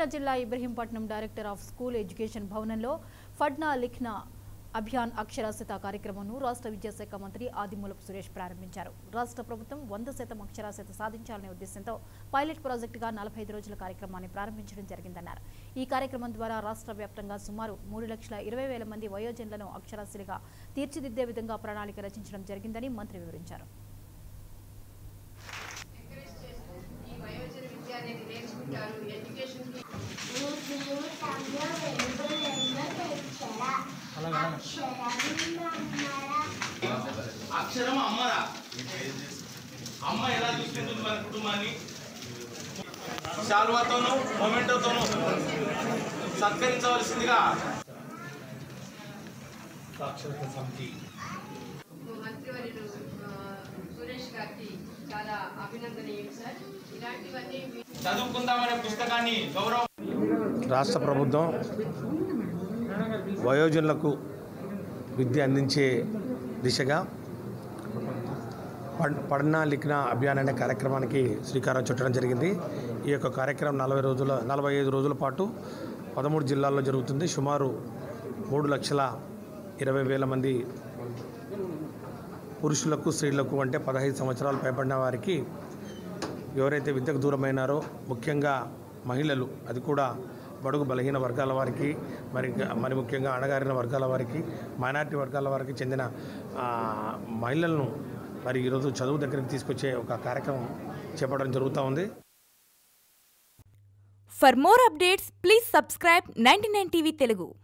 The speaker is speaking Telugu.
కృష్ణా జిల్లా Ibrahimpatnam director of school education భవనంలో ఫడ్నా లిఖ్నా అభియాన్ అక్షరాస్యత కార్యక్రమంను రాష్ట్ర విద్యాశాఖ మంత్రి ఆదిమూలపు సురేష్ ప్రారంభించారు రాష్ట్ర ప్రభుత్వం వంద శాతం అక్షరాస్యత సాధించాలనే ఉద్దేశంతో పైలట్ ప్రాజెక్టుగా నలభై ఐదు రోజుల కార్యక్రమాన్ని ప్రారంభించడం జరిగిందన్నారు ఈ కార్యక్రమం ద్వారా రాష్ట్ర వ్యాప్తంగా సుమారు మూడు లక్షల ఇరవై వేల మంది వయోజనులను అక్షరాస్యులుగా తీర్చిదిద్దే విధంగా ప్రణాళిక రచించడం జరిగిందని మంత్రి వివరించారు ఎంకరేజ్ చేస్తూ ఈ వయోజన విద్య అనేది నేర్చుకుంటారు ఎడ్యుకేషన్ కి నీకు సమయం వెలుగులలో తెచ్చరా అక్షరమన్నారా అక్షరం అమ్మరా అమ్మ ఎలా చూసుకుంటుంది మన కుటుంబాన్ని శాల్వాతోనూ మొమెంటోతోనూ సత్కరించవలసిందిగా సాక్షరత సమితి మంత్రివర్యులు ఆ, సురేష్ గారికి చాలా అభినందనీయులు సార్ ఇలాంటివన్నీ మీ- చదువుకుందామనే పుస్తకాన్ని గౌరవం రాష్ట్ర ప్రభుత్వం వయోజనులకు విద్య అందించే దిశగా పడ్ పడ్నా లిఖనా అభియాన్ అనే కార్యక్రమానికి శ్రీకారం చుట్టడం జరిగింది ఈ యొక్క కార్యక్రమం నలభై రోజుల నలభై ఐదు రోజుల పాటు పదమూడు జిల్లాల్లో జరుగుతుంది సుమారు మూడు లక్షల ఇరవై వేల మంది పురుషులకు స్త్రీలకు అంటే పదహైదు సంవత్సరాలు పైబడిన వారికి ఎవరైతే విద్యకు దూరమైనారో ముఖ్యంగా మహిళలు అది కూడా బడుగు బలహీన వర్గాల వారికి మరి మరి ముఖ్యంగా అణగారిన వర్గాల వారికి మైనారిటీ వర్గాల వారికి చెందిన ఆ, మహిళలను మరి ఈరోజు చదువు దగ్గరికి తీసుకొచ్చే ఒక కార్యక్రమం చేపట్టడం జరుగుతూ ఉంది For more updates, please subscribe 99 TV Telugu.